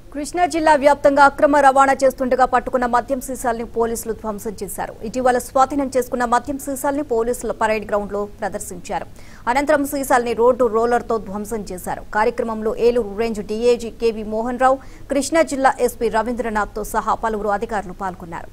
కృష్ణా జిల్లా వ్యాప్తంగా అక్రమ రవాణా చేస్తుండగా పట్టుకున్న మద్యం సీసాల్ని పోలీసులు ధ్వంసం చేశారు ఇటీవల స్వాధీనం చేసుకున్న మద్యం సీసాల్ని పోలీసుల పరేడ్ గ్రౌండ్ లో ప్రదర్శించారు అనంతరం సీసాల్ని రోడ్డు రోలర్తో ధ్వంసం చేశారు కార్యక్రమంలో Eluru range DIG KV Mohan Rao Krishna జిల్లా ఎస్పీ రవీంద్రనాథ్ తో సహా పలువురు అధికారులు పాల్గొన్నారు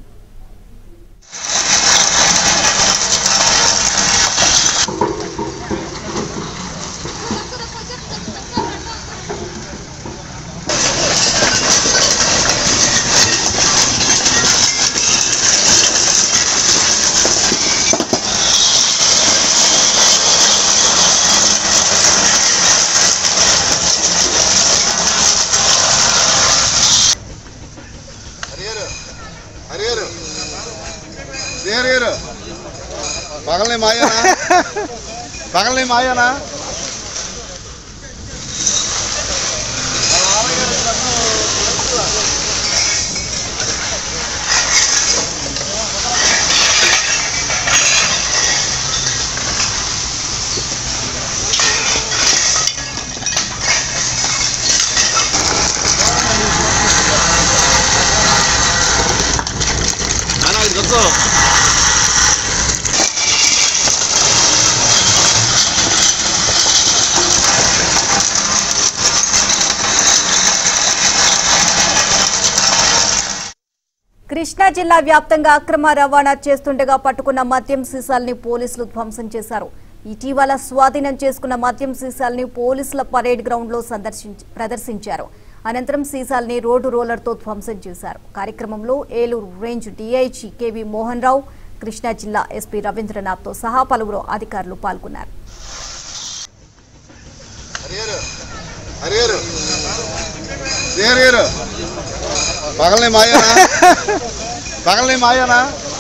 హరిహరు హరిహరు హరిహరు పగలనే మాయానా పగలనే మాయానా అన్నా ఇది వద్దు కృష్ణా జిల్లా వ్యాప్తంగా అక్రమ రవాణా చేస్తుండగా పట్టుకున్న మద్యం సీసాల్ని పోలీసులు ధ్వంసం చేశారు ఇటీవల స్వాధీనం చేసుకున్న మద్యం సీసాల్ని పోలీసుల పరేడ్ గ్రౌండ్ లో సందర్శించ- ప్రదర్శించారు అనంతరం సీసాల్ని రోడ్డు రోలర్తో ధ్వంసం చేశారు కార్యక్రమంలో Eluru range DIG KV Mohan Rao Krishna జిల్లా ఎస్పీ రవీంద్రనాథ్ తో సహా పలువురు అధికారులు పాల్గొన్నారు హరిహరు హరిహరు హరిహరు పగలనే మాయానా పగలనే మాయానా